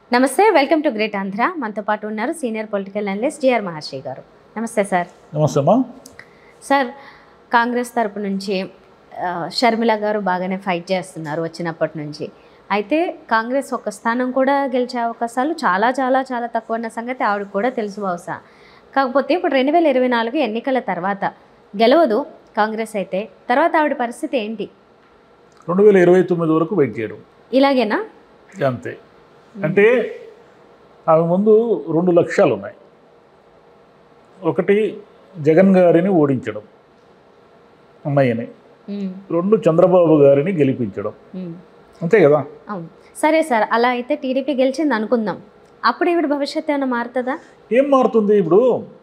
నమస్తే welcome to great Andhra మనతో పాటు ఉన్నారు senior political analyst GR Maharshi garu నమస్తే సార్ నమస్తే అమ్మా సార్ కాంగ్రెస్ తరపు నుంచి ఆ, షర్మిల గారు బాగానే ఫైట్ చేస్తున్నారు వచ్చినప్పటి నుంచి అయితే కాంగ్రెస్ ఒక స్థానం కూడా గెలిచే అవకాశాలు చాలా చాలా చాలా తక్కువ ఉన్న సంగతి ఆవిడకి కూడా తెలుసు బహుశా కాకపోతే ఇప్పుడు రెండు వేల ఇరవై నాలుగు ఎన్నికల తర్వాత గెలవదు కాంగ్రెస్ అయితే తర్వాత ఆవిడ పరిస్థితి ఏంటి రెండు వేల ఇరవై తొమ్మిది వరకు వెయిట్ చేయడం ఇలాగేనా అంతే అంటే ఆమె ముందు రెండు లక్ష్యాలు ఉన్నాయి ఒకటి జగన్ గారిని ఓడించడం అన్నయ్యని ఉమ్, రెండు చంద్రబాబు గారిని గెలిపించడం ఉమ్. అంతే కదా అవును సరే సార్ అలా అయితే టీడీపీ గెలిచింది అనుకుందాం అప్పుడు ఈవిడ భవిష్యత్తు ఏమైనా మారుతుందా ఏం మారుతుంది ఇప్పుడు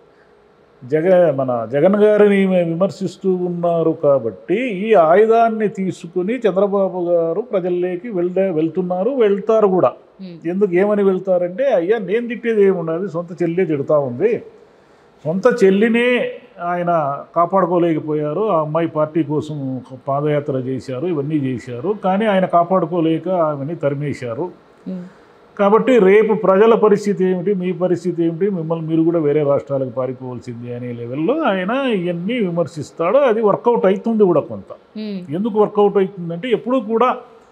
జగ మన జగన్ గారిని విమర్శిస్తూ ఉన్నారు కాబట్టి ఈ ఆయుధాన్ని తీసుకుని చంద్రబాబు గారు ప్రజల్లోకి వెళ్ళే వెళ్తున్నారు వెళ్తారు కూడా ఉమ్, ఎందుకు ఏమని వెళ్తారంటే అయ్యా నేను తిట్టేది ఏమున్నది సొంత చెల్లి తిడతా ఉంది సొంత చెల్లినే ఆయన కాపాడుకోలేకపోయారు ఆ అమ్మాయి పార్టీ కోసం పాదయాత్ర చేశారు ఇవన్నీ చేశారు కానీ ఆయన కాపాడుకోలేక ఆమెని తరిమేశారు ఉమ్, కాబట్టి రేపు ప్రజల పరిస్థితి ఏమిటి మీ పరిస్థితి ఏమిటి మిమ్మల్ని మీరు కూడా వేరే రాష్ట్రాలకు పారిపోవాల్సింది అనే లెవెల్లో ఆయన ఇవన్నీ విమర్శిస్తాడు అది వర్కౌట్ అవుతుంది కూడా కొంత ఉమ్, ఎందుకు వర్కౌట్ అవుతుందంటే ఎప్పుడూ కూడా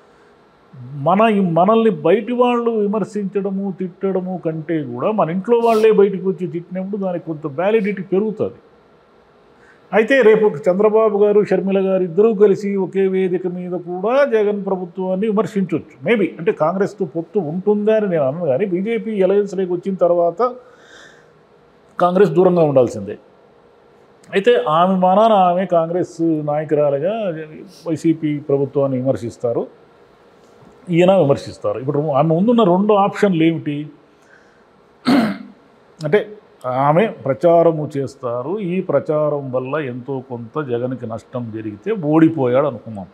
మన మనల్ని బయటి వాళ్ళు విమర్శించడము తిట్టడము కంటే కూడా మన ఇంట్లో వాళ్ళే బయటకు వచ్చి తిట్టినప్పుడు దానికి కొంత వ్యాలిడిటీ పెరుగుతుంది అయితే రేపు చంద్రబాబు గారు షర్మిల గారు ఇద్దరూ కలిసి ఒకే వేదిక మీద కూడా జగన్ ప్రభుత్వాన్ని విమర్శించవచ్చు మేబీ అంటే కాంగ్రెస్తో పొత్తు ఉంటుందా అని నేను అన్నాను కానీ బీజేపీ ఎలయన్స్లోకి వచ్చిన తర్వాత కాంగ్రెస్ దూరంగా ఉండాల్సిందే అయితే ఆమె మానాన ఆమె కాంగ్రెస్ నాయకురాలుగా వైసీపీ ప్రభుత్వాన్ని విమర్శిస్తారు ఈయన విమర్శిస్తారు ఇప్పుడు ఆమె ముందున్న రెండు ఆప్షన్లు ఏమిటి అంటే ఆమె ప్రచారము చేస్తారు ఈ ప్రచారం వల్ల ఎంతో కొంత జగన్కి నష్టం జరిగితే ఓడిపోయాడు అనుకున్నాం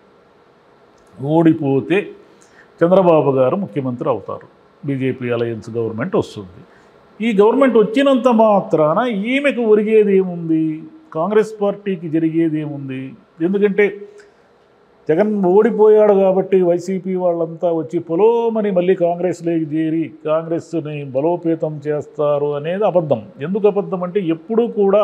ఓడిపోతే చంద్రబాబు గారు ముఖ్యమంత్రి అవుతారు బీజేపీ అలయన్స్ గవర్నమెంట్ వస్తుంది ఈ గవర్నమెంట్ వచ్చినంత మాత్రాన ఈమెకు ఒరిగేది ఏముంది కాంగ్రెస్ పార్టీకి జరిగేది ఏముంది ఎందుకంటే జగన్ ఓడిపోయాడు కాబట్టి వైసీపీ వాళ్ళంతా వచ్చి పొలోమని మళ్ళీ కాంగ్రెస్లోకి చేరి కాంగ్రెస్ని బలోపేతం చేస్తారు అనేది అబద్ధం ఎందుకు అబద్ధం అంటే ఎప్పుడూ కూడా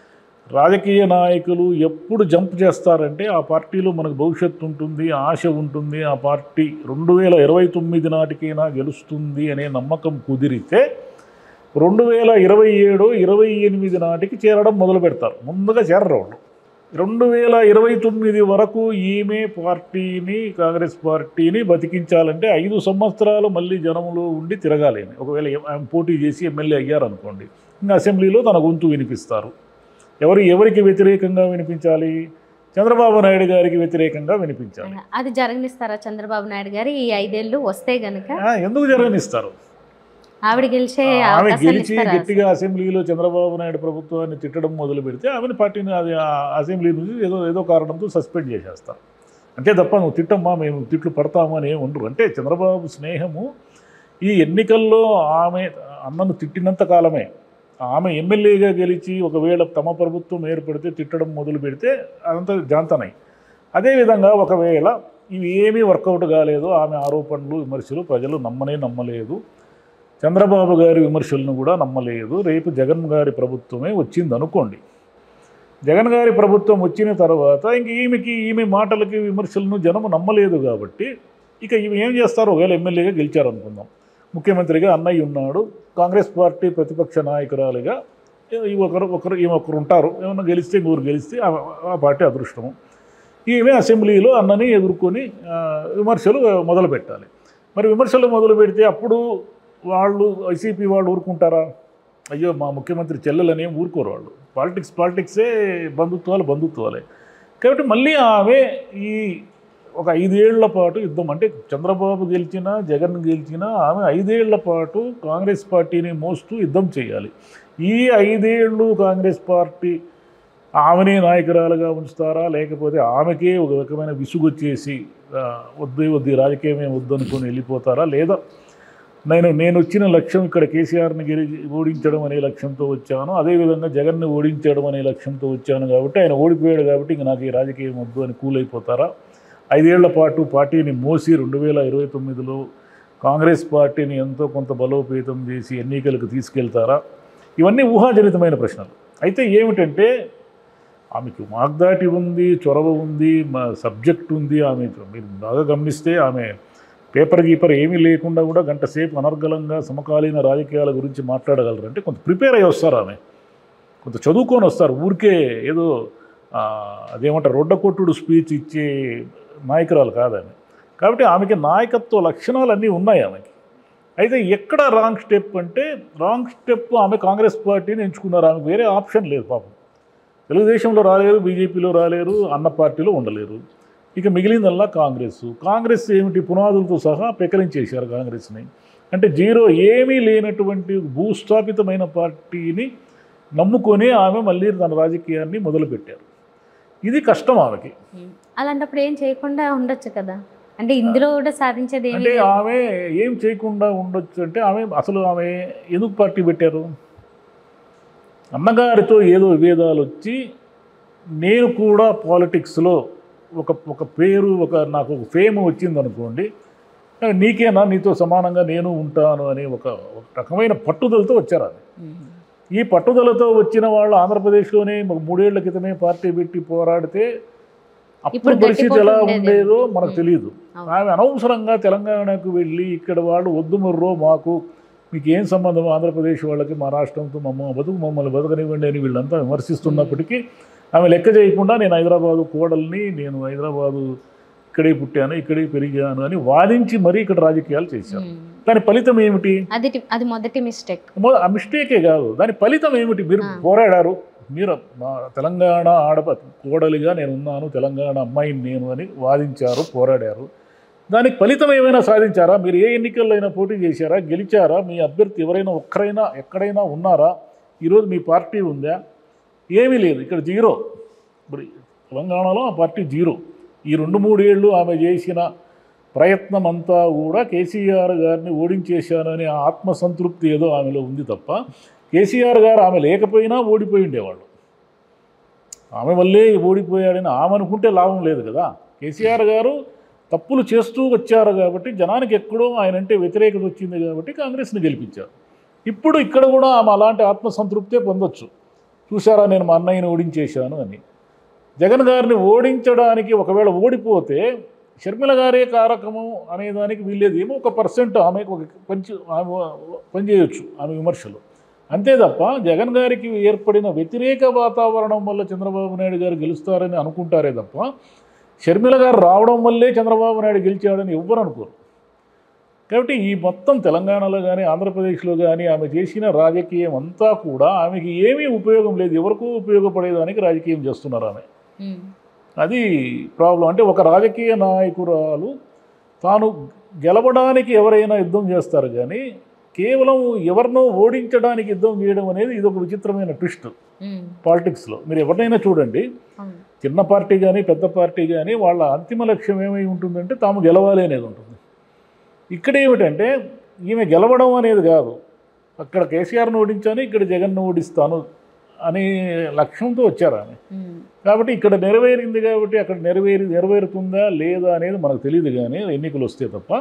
రాజకీయ నాయకులు ఎప్పుడు జంప్ చేస్తారంటే ఆ పార్టీలో మనకు భవిష్యత్తు ఉంటుంది ఆశ ఉంటుంది ఆ పార్టీ రెండు వేల ఇరవై తొమ్మిది నాటికైనా గెలుస్తుంది అనే నమ్మకం కుదిరితే రెండు వేల ఇరవై ఏడు ఇరవై ఎనిమిది నాటికి చేరడం మొదలు పెడతారు ముందుగా చేరరు వాళ్ళు రెండు వేల ఇరవై తొమ్మిది వరకు ఈమె పార్టీని కాంగ్రెస్ పార్టీని బతికించాలంటే ఐదు సంవత్సరాలు మళ్ళీ జనంలో ఉండి తిరగాలి అని. ఒకవేళ ఏ- ఆమె పోటీ చేసి ఎమ్మెల్యే అయ్యారనుకోండి ఇంకా అసెంబ్లీలో తన గొంతు వినిపిస్తారు ఎవరు ఎవరికి వ్యతిరేకంగా వినిపించాలి చంద్రబాబు నాయుడు గారికి వ్యతిరేకంగా వినిపించాలి అది జరగనిస్తారా చంద్రబాబు నాయుడు గారు ఈ ఐదేళ్ళు వస్తే గనుక ఆ, ఎందుకు జరగనిస్తారు ఆవిడ గెలిచే ఆమె అవకాశాలు గెలిచి ఇస్తారా గట్టిగా అసెంబ్లీలో చంద్రబాబు నాయుడు ప్రభుత్వాన్ని తిట్టడం మొదలు పెడితే ఆమెను పార్టీని అది ఆ అసెంబ్లీ నుంచి ఏదో ఏదో కారణంతో సస్పెండ్ చేసేస్తారు అంతే తప్ప నువ్వు తిట్టమ్మా మేము తిట్లు పడతాము అని ఏమి ఉండరు అంటే చంద్రబాబు స్నేహము ఈ ఎన్నికల్లో ఆమె అన్నను తిట్టినంత కాలమే ఆమె ఎమ్మెల్యేగా గెలిచి ఒకవేళ తమ ప్రభుత్వం ఏర్పడితే తిట్టడం మొదలు పెడితే అదంతా జాంతనై అదేవిధంగా ఒకవేళ ఇవి ఏమీ వర్కౌట్ కాలేదు ఆమె ఆరోపణలు విమర్శలు ప్రజలు నమ్మనే నమ్మలేదు చంద్రబాబు గారి విమర్శలను కూడా నమ్మలేదు రేపు జగన్ గారి ప్రభుత్వమే వచ్చింది అనుకోండి జగన్ గారి ప్రభుత్వం వచ్చిన తర్వాత ఇంక ఈమెకి ఈమె మాటలకి విమర్శలను జనము నమ్మలేదు కాబట్టి ఇక ఈమె ఏం చేస్తారు ఒకవేళ ఎమ్మెల్యేగా గెలిచారు అనుకుందాం ముఖ్యమంత్రిగా అన్నయ్య ఉన్నాడు కాంగ్రెస్ పార్టీ ప్రతిపక్ష నాయకురాలుగా ఈ ఒకరు ఒకరు ఈమె ఒకరు ఉంటారు ఏమన్నా గెలిస్తే ఇంకొకరు గెలిస్తే ఆ- ఆ పార్టీ అదృష్టము ఈమె అసెంబ్లీలో అన్నని ఎదుర్కొని ఆ, విమర్శలు మొదలు పెట్టాలి మరి విమర్శలు మొదలు పెడితే అప్పుడు వాళ్ళు వైసీపీ వాళ్ళు ఊరుకుంటారా అయ్యో మా ముఖ్యమంత్రి చెల్లెలని ఏం ఊరుకోరు వాళ్ళు పాలిటిక్స్ పాలిటిక్సే బంధుత్వాలు బంధుత్వాలే కాబట్టి మళ్ళీ ఆమె ఈ ఒక ఐదేళ్ల పాటు యుద్ధం అంటే చంద్రబాబు గెలిచినా జగన్ గెలిచినా ఆమె ఐదేళ్ల పాటు కాంగ్రెస్ పార్టీని మోస్తూ యుద్ధం చేయాలి ఈ ఐదేళ్ళు కాంగ్రెస్ పార్టీ ఆమెనే నాయకురాలుగా ఉంచుతారా లేకపోతే ఆమెకే ఒక రకమైన విసుగొచ్చేసి ఆ, వద్దు వద్దు ఈ రాజకీయమే వద్దనుకొని వెళ్ళిపోతారా లేదా నేను నేను వచ్చిన లక్ష్యం ఇక్కడ కేసీఆర్ని గెలి ఓడించడం అనే లక్ష్యంతో వచ్చాను అదేవిధంగా జగన్ని ఓడించడం అనే లక్ష్యంతో వచ్చాను కాబట్టి ఆయన ఓడిపోయాడు కాబట్టి ఇంక నాకు ఈ రాజకీయం వద్దు అని కూలైపోతారా ఐదేళ్ల పాటు పార్టీని మోసి రెండు వేల ఇరవై తొమ్మిదిలో కాంగ్రెస్ పార్టీని ఎంతో కొంత బలోపేతం చేసి ఎన్నికలకు తీసుకెళ్తారా ఇవన్నీ ఊహాజనితమైన ప్రశ్నలు అయితే ఏమిటంటే ఆమెకు వాగ్దాటి ఉంది చొరవ ఉంది మా సబ్జెక్ట్ ఉంది ఆమె మీరు బాగా గమనిస్తే ఆమె పేపర్ గీపర్ ఏమీ లేకుండా కూడా గంట సేపు అనర్గళంగా సమకాలీన రాజకీయాల గురించి మాట్లాడగలరు అంటే కొంత ప్రిపేర్ అయ్యి వస్తారు ఆమె కొంత చదువుకొని వస్తారు ఊరికే ఏదో ఆ, అదేమంటారు రొడ్డకొట్టుడు స్పీచ్ ఇచ్చే నాయకురాలు కాదని కాబట్టి ఆమెకి నాయకత్వ లక్షణాలు అన్నీ ఉన్నాయి ఆమెకి అయితే ఎక్కడ రాంగ్ స్టెప్ అంటే రాంగ్ స్టెప్ ఆమె కాంగ్రెస్ పార్టీని ఎంచుకున్నారు ఆమెకు వేరే ఆప్షన్ లేదు పాపం తెలుగుదేశంలో రాలేరు బీజేపీలో రాలేరు అన్న పార్టీలో ఉండలేరు ఇక మిగిలిందల్లా కాంగ్రెస్ కాంగ్రెస్ ఏమిటి పునాదులతో సహా పెకలించేశారు కాంగ్రెస్ని అంటే జీరో ఏమీ లేనటువంటి భూస్థాపితమైన పార్టీని నమ్ముకొని ఆమె మళ్ళీ తన రాజకీయాన్ని మొదలుపెట్టారు ఇది కష్టం ఆమెకి ఉమ్. అలాంటప్పుడు ఏం చేయకుండా ఉండొచ్చు కదా అంటే ఇందులో కూడా సాధించేది ఏమీ అంటే లేదు. ఆమె ఏం చేయకుండా ఉండొచ్చు అంటే ఆమె అసలు ఆమె ఎందుకు పార్టీ పెట్టారు అన్నగారితో ఏదో విభేదాలు వచ్చి నేను కూడా పాలిటిక్స్లో ఒక ఒక పేరు ఒక నాకు ఒక ఫేమ్ వచ్చింది అనుకోండి నీకేనా నీతో సమానంగా నేను ఉంటాను అనే ఒక ఒక రకమైన పట్టుదలతో వచ్చారు ఆమె ఉమ్. ఈ పట్టుదలతో వచ్చిన వాళ్ళు ఆంధ్రప్రదేశ్లోనే ఒక మూడేళ్ల క్రితమే పార్టీ పెట్టి పోరాడితే అప్పుడు ఇప్పుడు పరిస్థితి గట్టిపోటు ఎలా ఉండేది. ఉండేదో మనకు ఉమ్. తెలియదు అవును. ఆమె అనవసరంగా తెలంగాణకు వెళ్ళి ఇక్కడ వాళ్ళు వద్దు మొర్రో మాకు మీకు ఏం సంబంధం ఆంధ్రప్రదేశ్ వాళ్ళకి మా రాష్ట్రంతో మమ్మ బతుకు మమ్మల్ని బతకనివ్వండి అని వీళ్ళంతా విమర్శిస్తున్నప్పటికీ ఆమె లెక్క చేయకుండా నేను హైదరాబాదు కోడల్ని నేను హైదరాబాదు ఇక్కడే పుట్టాను ఇక్కడే పెరిగాను అని వాదించి మరీ ఇక్కడ రాజకీయాలు చేశారు ఉమ్. దాని ఫలితం ఏమిటి అది టి- అది మొదటి మిస్టేక్ మొ- ఆ మిస్టేకే కాదు దాని ఫలితం ఏమిటి మీరు ఆ. పోరాడారు మీరు మా తెలంగాణ ఆడప కోడలిగా నేను ఉన్నాను తెలంగాణ అమ్మాయిని నేను అని వాదించారు పోరాడారు దానికి ఫలితం ఏమైనా సాధించారా మీరు ఏ ఎన్నికల్లో అయినా పోటీ చేశారా గెలిచారా మీ అభ్యర్థి ఎవరైనా ఒక్కరైనా ఎక్కడైనా ఉన్నారా ఈరోజు మీ పార్టీ ఉందా ఏమీ లేదు ఇక్కడ జీరో ఇప్పుడు తెలంగాణలో ఆ పార్టీ జీరో ఈ రెండు మూడేళ్ళు ఆమె చేసిన ప్రయత్నం అంతా కూడా కేసీఆర్ గారిని ఓడించేశాను అనే ఆత్మసంతృప్తి ఏదో ఆమెలో ఉంది తప్ప కేసీఆర్ గారు ఆమె లేకపోయినా ఓడిపోయి ఉండేవాళ్ళు ఆమె వల్లే ఓడిపోయాడని ఆమె అనుకుంటే లాభం లేదు కదా కేసీఆర్ గారు తప్పులు చేస్తూ వచ్చారు కాబట్టి జనానికి ఎక్కడో ఆయన అంటే వ్యతిరేకత వచ్చింది కాబట్టి కాంగ్రెస్ని గెలిపించారు ఇప్పుడు ఇక్కడ కూడా ఆమె అలాంటి ఆత్మసంతృప్తే పొందొచ్చు చూసారా నేను మా అన్నయ్యని ఓడించేశాను అని జగన్ గారిని ఓడించడానికి ఒకవేళ ఓడిపోతే షర్మిల గారే కారకము అనేదానికి వీల్లేదు ఏమో ఒక పర్సెంట్ ఆమెకు ఒక పంచి ఆమె పనిచేయొచ్చు ఆమె విమర్శలు అంతే తప్ప జగన్ గారికి ఏర్పడిన వ్యతిరేక వాతావరణం వల్ల చంద్రబాబు నాయుడు గారు గెలుస్తారని అనుకుంటారే తప్ప షర్మిల గారు రావడం వల్లే చంద్రబాబు నాయుడు గెలిచాడని ఎవ్వరు అనుకోరు కాబట్టి ఈ మొత్తం తెలంగాణలో కానీ ఆంధ్రప్రదేశ్లో కానీ ఆమె చేసిన రాజకీయం అంతా కూడా ఆమెకి ఏమీ ఉపయోగం లేదు ఎవరికూ ఉపయోగపడేదానికి రాజకీయం చేస్తున్నారు ఆమె ఉమ్. అది ప్రాబ్లం అంటే ఒక రాజకీయ నాయకురాలు తాను గెలవడానికి ఎవరైనా యుద్ధం చేస్తారు కానీ కేవలం ఎవరినో ఓడించడానికి యుద్ధం చేయడం అనేది ఇది ఒక విచిత్రమైన ట్విస్ట్ ఉమ్. పాలిటిక్స్లో మీరు ఎవరినైనా చూడండి అవును. చిన్న పార్టీ కానీ పెద్ద పార్టీ కానీ వాళ్ళ అంతిమ లక్ష్యం ఏమై ఉంటుందంటే తాము గెలవాలి అనేది ఉంటుంది ఇక్కడ ఏమిటంటే ఈమె గెలవడం అనేది కాదు అక్కడ కేసీఆర్ను ఓడించాను ఇక్కడ జగన్ను ఓడిస్తాను అనే లక్ష్యంతో వచ్చారు ఆమె ఉమ్. కాబట్టి ఇక్కడ నెరవేరింది కాబట్టి అక్కడ నెరవేరి నెరవేరుతుందా లేదా అనేది మనకు తెలియదు కానీ ఎన్నికలు వస్తే తప్ప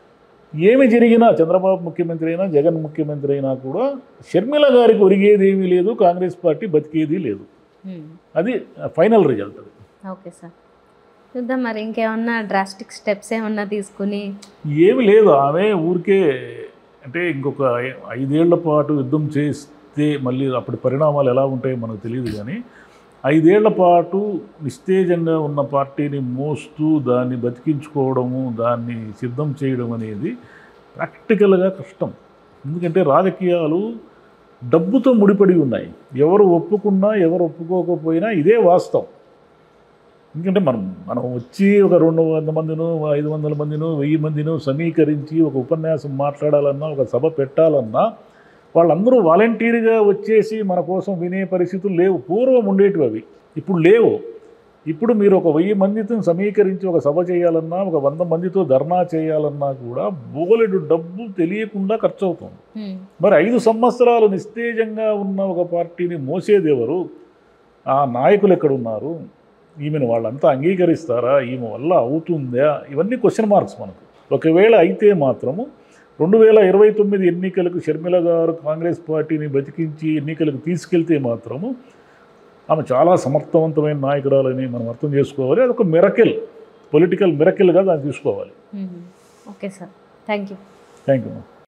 ఏమి జరిగినా చంద్రబాబు ముఖ్యమంత్రి అయినా జగన్ ముఖ్యమంత్రి అయినా కూడా షర్మిల గారికి ఒరిగేది ఏమీ లేదు కాంగ్రెస్ పార్టీ బతికేది లేదు ఉమ్. అది ఫైనల్ రిజల్ట్ అది ఓకే సార్ చూద్దాం మరి ఇంకేమన్నా డ్రాస్టిక్ స్టెప్స్ ఏమన్నా తీసుకుని ఏమి లేదు ఆమె ఊరికే అంటే ఇంకొక ఐ- ఐదేళ్ల పాటు యుద్ధం చేస్తే మళ్ళీ అప్పటి పరిణామాలు ఎలా ఉంటాయో మనకు తెలియదు కానీ ఐదేళ్ల పాటు నిస్తేజంగా ఉన్న పార్టీని మోస్తూ దాన్ని బతికించుకోవడము దాన్ని సిద్ధం చేయడం అనేది ప్రాక్టికల్గా కష్టం ఎందుకంటే రాజకీయాలు డబ్బుతో ముడిపడి ఉన్నాయి ఎవరు ఒప్పుకున్నా ఎవరు ఒప్పుకోకపోయినా ఇదే వాస్తవం ఎందుకంటే మనం మనం వచ్చి ఒక రెండు వందల మందినో ఐదు వందల మందినో వెయ్యి మందినో సమీకరించి ఒక ఉపన్యాసం మాట్లాడాలన్నా ఒక సభ పెట్టాలన్నా వాళ్ళందరూ వాలంటీర్గా వచ్చేసి మన కోసం వినే పరిస్థితులు లేవు పూర్వం ఉండేటివి అవి ఇప్పుడు లేవు ఇప్పుడు మీరు ఒక వెయ్యి మందితో సమీకరించి ఒక సభ చేయాలన్నా ఒక వంద మందితో ధర్నా చేయాలన్నా కూడా బోలెడు డబ్బు తెలియకుండా ఖర్చు అవుతుంది ఉమ్. మరి ఐదు సంవత్సరాలు నిస్తేజంగా ఉన్న ఒక పార్టీని మోసేది ఎవరు ఆ నాయకులు ఎక్కడున్నారు ఈమెను వాళ్ళంతా అంగీకరిస్తారా ఈమె వల్ల అవుతుందా ఇవన్నీ క్వశ్చన్ మార్క్స్ మనకు ఒకవేళ అయితే మాత్రము రెండు వేల ఇరవై తొమ్మిది ఎన్నికలకు షర్మిల గారు కాంగ్రెస్ పార్టీని బతికించి ఎన్నికలకు తీసుకెళ్తే మాత్రము ఆమె చాలా సమర్థవంతమైన నాయకురాలని మనం అర్థం చేసుకోవాలి అదొక మిరకిల్ పొలిటికల్ మిరకిల్గా దాన్ని తీసుకోవాలి okay sir thank you thank you